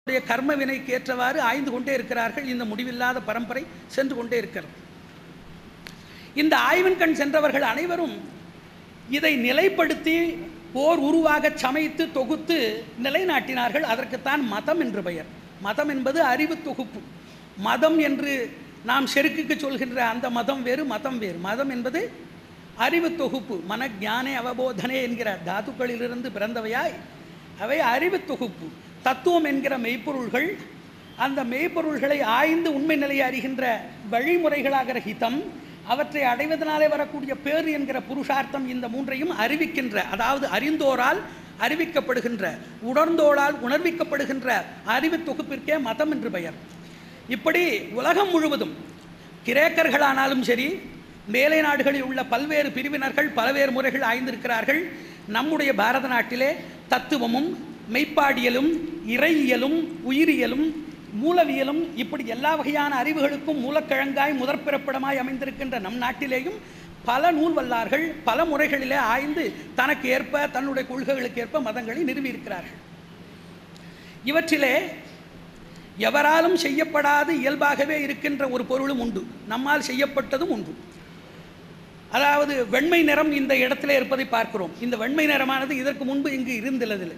உடைய கர்ம வினைக்கு ஏற்றவாறு ஆய்ந்து கொண்டே இருக்கிறார்கள் இந்த முடிவில்லாத பரம்பரை சென்று கொண்டே இருக்கிறது இந்த ஆய்வின் கண் சென்றவர்கள் அனைவரும் இதை நிலைப்படுத்தி ஓர் உருவாக சமைத்து தொகுத்து நிலைநாட்டினார்கள் அதற்குத்தான் மதம் என்று பெயர் மதம் என்பது அறிவு தொகுப்பு மதம் என்று நாம் செருக்குக்கு சொல்கின்ற அந்த மதம் வேறு மதம் வேறு மதம் என்பது அறிவு தொகுப்பு மன ஞானே அவபோதனே என்கிற தாத்துக்களிலிருந்து பிறந்தவையாய் அவை அறிவு தொகுப்பு தத்துவம் என்கிற மெய்ப்பொருள்கள் அந்த மெய்ப்பொருள்களை ஆய்ந்து உண்மை நிலையை அறிகின்ற வழிமுறைகளாகிற ஹிதம் அவற்றை அடைவதனாலே வரக்கூடிய பேர் என்கிற புருஷார்த்தம் இந்த மூன்றையும் அறிவிக்கின்ற அதாவது அறிந்தோரால் அறிவிக்கப்படுகின்ற உணர்ந்தோரால் உணர்விக்கப்படுகின்ற அறிவு தொகுப்பிற்கே மதம் என்று பெயர் இப்படி உலகம் முழுவதும் கிரேக்கர்களானாலும் சரி மேலை நாடுகளில் உள்ள பல்வேறு பிரிவினர்கள் பல்வேறு முறைகள் ஆய்ந்திருக்கிறார்கள் நம்முடைய பாரத நாட்டிலே தத்துவமும் மெய்ப்பாடியலும் இறையியலும் உயிரியலும் மூலவியலும் இப்படி எல்லா வகையான அறிவுகளுக்கும் மூலக்கிழங்காய் முதற்பிறப்பிடமாய் அமைந்திருக்கின்ற நம் நாட்டிலேயும் பல நூல் வல்லார்கள் பல முறைகளிலே ஆய்ந்து தனக்கு ஏற்ப தன்னுடைய கொள்கைகளுக்கு ஏற்ப மதங்களை நிறுவியிருக்கிறார்கள் இவற்றிலே எவராலும் செய்யப்படாது இயல்பாகவே இருக்கின்ற ஒரு பொருளும் உண்டு நம்மால் செய்யப்பட்டதும் உண்டு அதாவது வெண்மை நிறம் இந்த இடத்திலே இருப்பதை பார்க்கிறோம் இந்த வெண்மை நிறமானது இதற்கு முன்பு இங்கு இருந்துள்ளதில்லை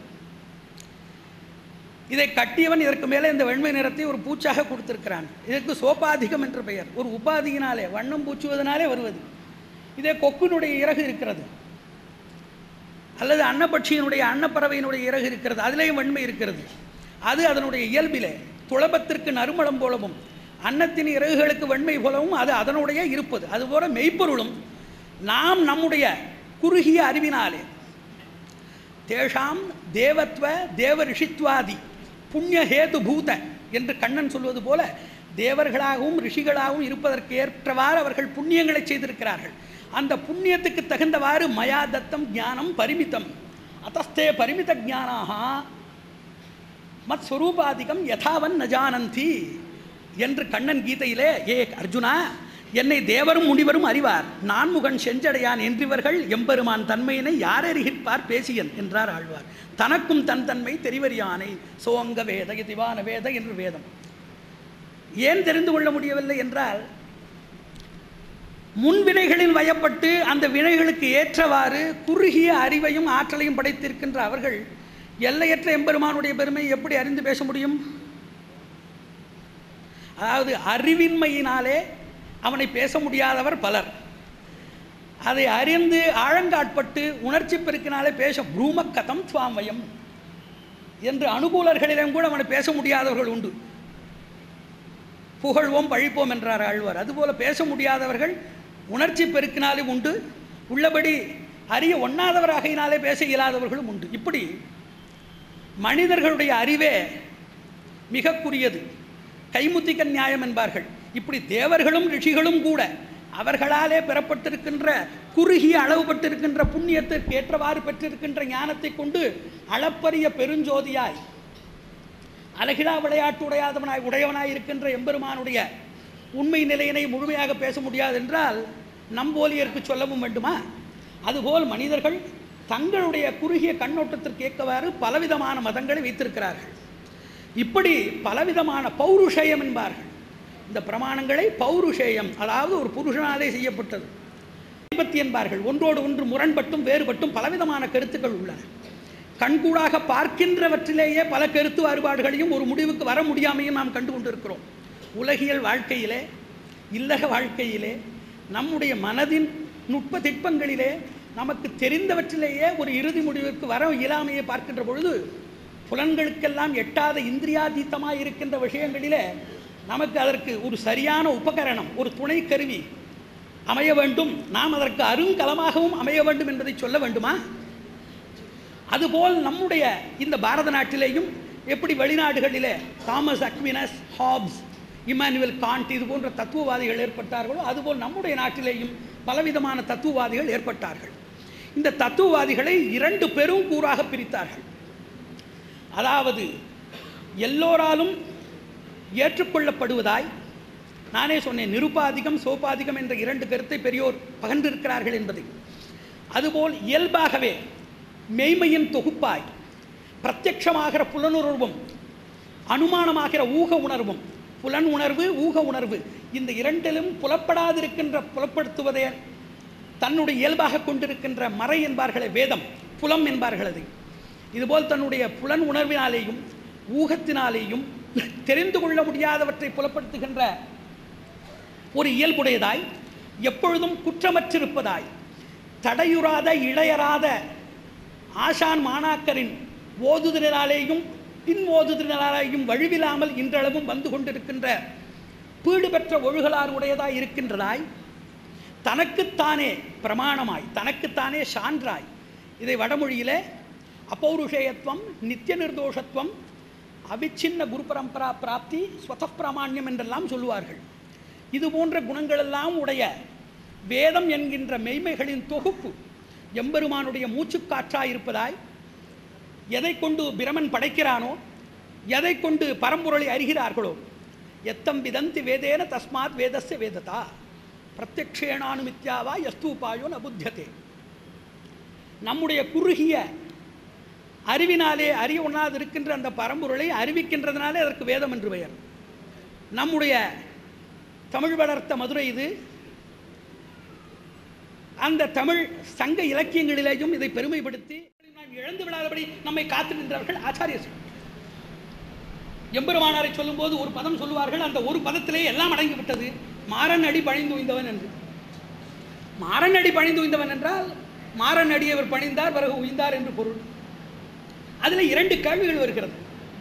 இதை கட்டியவன் இதற்கு மேலே இந்த வெண்மை நிறத்தை ஒரு பூச்சாக கொடுத்திருக்கிறான் இதற்கு சோபாதிகம் என்று பெயர் ஒரு உபாதியினாலே வண்ணம் பூச்சுவதனாலே வருவது இதே கொக்கினுடைய இறகு இருக்கிறது அல்லது அன்னப்பட்சியினுடைய அன்னப்பறவையினுடைய இறகு இருக்கிறது அதிலேயும் வெண்மை இருக்கிறது அது அதனுடைய இயல்பிலே துளபத்திற்கு நறுமணம் போலவும் அன்னத்தின் இறகுகளுக்கு வெண்மை போலவும் அது அதனுடைய இருப்பது அதுபோல மெய்ப்பொருளும் நாம் நம்முடைய குறுகிய அறிவினாலே தேஷாம் தேவத்வ தேவ ரிஷித்வாதி புண்ணிய ஹேது பூத என்று கண்ணன் சொல்வது போல தேவர்களாகவும் ரிஷிகளாகவும் இருப்பதற்கு ஏற்றவாறு அவர்கள் புண்ணியங்களை செய்திருக்கிறார்கள் அந்த புண்ணியத்துக்கு தகுந்தவாறு மயா தத்தம் ஞானம் பரிமிதம் அத்தஸ்தே பரிமித ஜானாக மத் ஸ்வரூபாதிகம் யதாவன் ந ஜானந்தி என்று கண்ணன் கீதையிலே ஏ அர்ஜுனா என்னை தேவரும் முனிவரும் அறிவார் நான்முகன் செஞ்சடையான் என்றிவர்கள் எம்பெருமான் தன்மையினை யாரறிகிற்பார் பேசியன் என்றார் ஆழ்வார் தனக்கும் தன் தன்மை தெரிவறியானை சோங்க வேத திவான வேத என்று வேதம் ஏன் தெரிந்து கொள்ள முடியவில்லை என்றால் முன்வினைகளில் வயப்பட்டு அந்த வினைகளுக்கு ஏற்றவாறு குறுகிய அறிவையும் ஆற்றலையும் படைத்திருக்கின்ற அவர்கள் எல்லையற்ற எம்பெருமானுடைய பெருமை எப்படி அறிந்து பேச முடியும் அதாவது அறிவின்மையினாலே அவனை பேச முடியாதவர் பலர் அதை அறிந்து ஆழங்காட்பட்டு உணர்ச்சி பெருக்கினாலே பேச ப்ரூம கதம் துவாமயம் என்று அனுகூலர்களிடம் கூட அவனை பேச முடியாதவர்கள் உண்டு புகழ்வோம் பழிப்போம் என்றார் ஆழ்வார் அதுபோல பேச முடியாதவர்கள் உணர்ச்சி பெருக்கினாலும் உண்டு உள்ளபடி அறிய ஒண்ணாதவராகையினாலே பேச இயலாதவர்களும் உண்டு இப்படி மனிதர்களுடைய அறிவே மிகக்குரியது கைமுத்திக்க நியாயம் என்பார்கள் இப்படி தேவர்களும் ரிஷிகளும் கூட அவர்களாலே பெறப்பட்டிருக்கின்ற குறுகிய அளவுபட்டிருக்கின்ற புண்ணியத்திற்கு ஏற்றவாறு பெற்றிருக்கின்ற ஞானத்தை கொண்டு அளப்பரிய பெருஞ்சோதியாய் அழகிடா விளையாட்டு உடையாதவனாய் உடையவனாய் இருக்கின்ற எம்பெருமானுடைய உண்மை நிலையினை முழுமையாக பேச முடியாது என்றால் நம்போலியருக்கு சொல்லவும் வேண்டுமா அதுபோல் மனிதர்கள் தங்களுடைய குறுகிய கண்ணோட்டத்திற்கு ஏற்றவாறு பலவிதமான மதங்களை வைத்திருக்கிறார்கள் இப்படி பலவிதமான பௌருஷேயம் என்பார்கள் இந்த பிரமாணங்களை பௌருஷேயம் அதாவது ஒரு புருஷனாலே செய்யப்பட்டது விபத்தி என்பார்கள் ஒன்றோடு ஒன்று முரண்பட்டும் வேறுபட்டும் பலவிதமான கருத்துக்கள் உள்ளன கண்கூடாக பார்க்கின்றவற்றிலேயே பல கருத்து வேறுபாடுகளையும் ஒரு முடிவுக்கு வர முடியாமையும் நாம் கண்டு கொண்டிருக்கிறோம் உலகியல் வாழ்க்கையிலே இல்லக வாழ்க்கையிலே நம்முடைய மனதின் நுட்ப திட்பங்களிலே நமக்கு தெரிந்தவற்றிலேயே ஒரு இறுதி முடிவிற்கு வர இயலாமையை பார்க்கின்ற பொழுது புலன்களுக்கெல்லாம் எட்டாத இந்திரியாதீத்தமாக இருக்கின்ற விஷயங்களிலே நமக்கு அதற்கு ஒரு சரியான உபகரணம் ஒரு துணை கருவி அமைய வேண்டும் நாம் அதற்கு அருங்கலமாகவும் அமைய வேண்டும் என்பதை சொல்ல வேண்டுமா அதுபோல் நம்முடைய இந்த பாரத நாட்டிலேயும் எப்படி வெளிநாடுகளிலே Thomas Aquinas Hobbes Immanuel Kant இது போன்ற தத்துவவாதிகள் ஏற்பட்டார்களோ அதுபோல் நம்முடைய நாட்டிலேயும் பலவிதமான தத்துவவாதிகள் ஏற்பட்டார்கள் இந்த தத்துவவாதிகளை இரண்டு பெரும் கூறாக பிரித்தார்கள் அதாவது எல்லோராலும் ஏற்றுக்கொள்ளப்படுவதாய் நானே சொன்னேன் நிருபாதிகம் சோபாதிகம் என்ற இரண்டு கருத்தை பெரியோர் பகர்ந்திருக்கிறார்கள் என்பதை அதுபோல் இயல்பாகவே மெய்மையின் தொகுப்பாய் பிரத்யட்சமாகிற புலனுருவம் அனுமானமாகிற ஊக உணர்வும் புலன் உணர்வு ஊக உணர்வு இந்த இரண்டிலும் புலப்படாதிருக்கின்ற புலப்படுத்துவதே தன்னுடைய இயல்பாக கொண்டிருக்கின்ற மறை என்பார்களே வேதம் புலம் என்பார்கள் அதை இதுபோல் தன்னுடைய புலன் உணர்வினாலேயும் ஊகத்தினாலேயும் தெரிந்து கொள்ள முடியாதவற்றை புலப்படுத்துகின்ற ஒரு இயல்புடையதாய் எப்பொழுதும் குற்றமற்றிருப்பதாய் தடையுறாத இளையராத ஆசான் மாணாக்கரின் ஓதுதலினாலேயும் பின் ஓதுதலினாலேயும் வழுவிலாமல் இன்றளவும் வந்து கொண்டிருக்கின்ற பீடு பெற்ற ஒழுகலார் உடையதாய் இருக்கின்றதாய் தனக்குத்தானே பிரமாணமாய் தனக்குத்தானே சான்றாய் இதை வடமொழியிலே அப்பௌருஷேயத்துவம் நித்திய நிர்தோஷத்துவம் அவிச்சின்ன குரு பரம்பரா பிராப்தி ஸ்வத பிராமாண்யம் என்றெல்லாம் சொல்லுவார்கள் இது போன்ற குணங்களெல்லாம் உடைய வேதம் என்கின்ற மெய்மைகளின் தொகுப்பு எம்பெருமானுடைய மூச்சுக்காற்றாய் இருப்பதாய் எதை கொண்டு பிரமன் படைக்கிறானோ எதை கொண்டு பரம்பொருளை அறிகிறார்களோ எத்தம் விதந்தி வேதேன தஸ்மாத் வேதஸ்ய வேததா பிரத்யக்ஷேணானுமித்யாவா யஸ்தூபாயோ ந புத்தியதே நம்முடைய குறுகிய அறிவினாலே அறிய ஒண்ணாது இருக்கின்ற அந்த பரம்பொருளை அறிவிக்கின்றதுனாலே அதற்கு வேதம் என்று பெயர் நம்முடைய தமிழ் வளர்த்த மதுரை இது அந்த தமிழ் சங்க இலக்கியங்களிலேயும் இதை பெருமைப்படுத்தி நாம் இழந்து விடாதபடி நம்மை காத்து நின்றார்கள் ஆச்சாரியர் எம்பெருமானாரை சொல்லும்போது ஒரு பதம் சொல்லுவார்கள் அந்த ஒரு பதத்திலே எல்லாம் அடங்கி விட்டது மாறன் அடி பணிந்து உய்ந்தவன் என்று மாறன் அடி பணிந்து உய்ந்தவன் என்றால் மாறன் அடி அவர் பணிந்தார் பிறகு உய்ந்தார் என்று பொருள் அதில் இரண்டு கேள்விகள் வருகிறது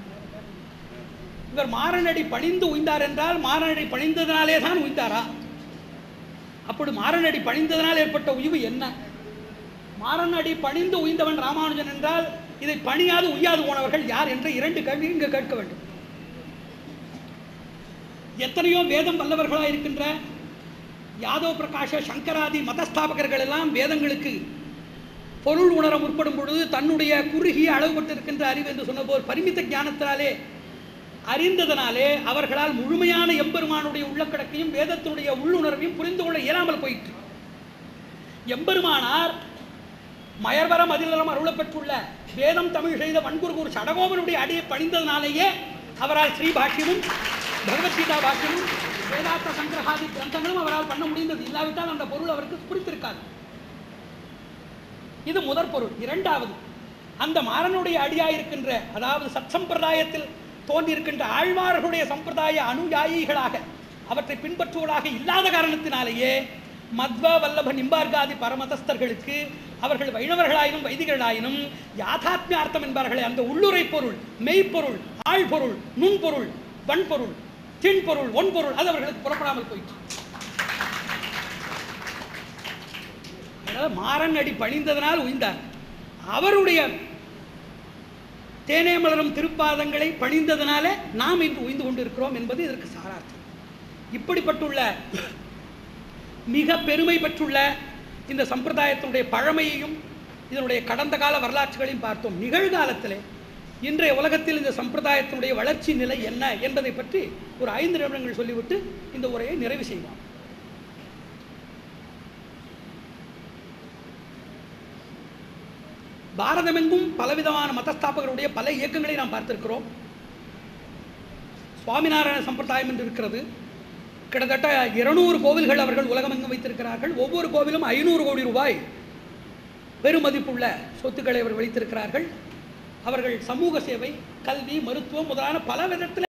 இவர் மாறனடி பணிந்து உய்ந்தார் என்றால் மாறனடி பணிந்ததனாலே தான் உய்ந்தாரா அப்படி மாறனடி பணிந்ததனால் ஏற்பட்ட உய்வு என்ன மாறனடி பணிந்து உய்ந்தவன் ராமானுஜன் என்றால் இதை பணியாது உய்யாது போனவர்கள் யார் என்ற இரண்டு கேள்வி இங்கு கேட்க வேண்டும் எத்தனையோ வேதம் வல்லவர்களாக இருக்கின்ற யாதவ பிரகாஷ சங்கராதி மதஸ்தாபகர்கள் எல்லாம் வேதங்களுக்கு பொருள் உணர முற்படும் பொழுது தன்னுடைய குறுகிய அளவுபட்டிருக்கின்ற அறிவு என்று சொன்னபோது பரிமித்த ஞானத்தினாலே அறிந்ததனாலே அவர்களால் முழுமையான எம்பெருமானுடைய உள்ளக்கடக்கையும் வேதத்தினுடைய உள்ளுணர்வையும் புரிந்து கொள்ள இயலாமல் போயிற்று எம்பெருமானார் மயர்வர மதிலரம் அருளப்பெற்றுள்ள வேதம் தமிழ் செய்த வன்குருகூர் சடகோபனுடைய அடியை பணிந்ததனாலேயே அவரால் ஸ்ரீ பாஷ்யமும் பகவத்கீதா பாஷ்யமும் வேதாந்த சங்கிரகாதி கிரந்தங்களும் அவரால் பண்ண முடிந்தது இல்லாவிட்டால் அந்த பொருள் அவருக்கு புரித்திருக்காது இது முதற் பொருள் இரண்டாவது அந்த மாறனுடைய அடியாயிருக்கின்ற அதாவது சத் சம்பிரதாயத்தில் தோன்றியிருக்கின்ற ஆழ்வார்களுடைய சம்பிரதாய அனுயாயிகளாக அவற்றை பின்பற்றுவதாக இல்லாத காரணத்தினாலேயே மத்வ வல்லப நிம்பார்காதி பரமதஸ்தர்களுக்கு அவர்கள் வைணவர்களாயினும் வைதிகர்களாயினும் யாதாத்மியார்த்தம் என்பார்களே அந்த உள்ளுரை பொருள் மெய்ப்பொருள் ஆழ்பொருள் நுண்பொருள் வன்பொருள் தின்பொருள் ஒன்பொருள் அது அவர்களுக்கு புறப்படாமல் போயிற்று அதனால மாறன் அடி பணிந்ததனால் உய்ந்தார் அவருடைய தேனே மலரும் திருப்பாதங்களை பணிந்ததனால நாம் இன்று உய்ந்து கொண்டிருக்கிறோம் என்பது இதற்கு சாரார்த்தம் இப்படிப்பட்டுள்ள மிக பெருமை பெற்றுள்ள இந்த சம்பிரதாயத்தினுடைய பழமையையும் இதனுடைய கடந்த கால வரலாற்றுகளையும் பார்த்தோம் நிகழ்காலத்திலே இன்றைய உலகத்தில் இந்த சம்பிரதாயத்தினுடைய வளர்ச்சி நிலை என்ன என்பதை பற்றி ஒரு ஐந்து நிமிடங்கள் சொல்லிவிட்டு இந்த உரையை நிறைவு செய்வோம் பாரதமெங்கும் பலவிதமான மதஸ்தாபகருடைய பல இயக்கங்களை நாம் பார்த்திருக்கிறோம் சுவாமிநாராயண சம்பிரதாயம் என்று இருக்கிறது கிட்டத்தட்ட இருநூறு கோவில்கள் அவர்கள் உலகமெங்கும் வைத்திருக்கிறார்கள் ஒவ்வொரு கோவிலும் ஐநூறு கோடி ரூபாய் பெருமதிப்புள்ள சொத்துக்களை அவர் வைத்திருக்கிறார்கள் அவர்கள் சமூக சேவை கல்வி மருத்துவம் முதலான பல விதத்தில்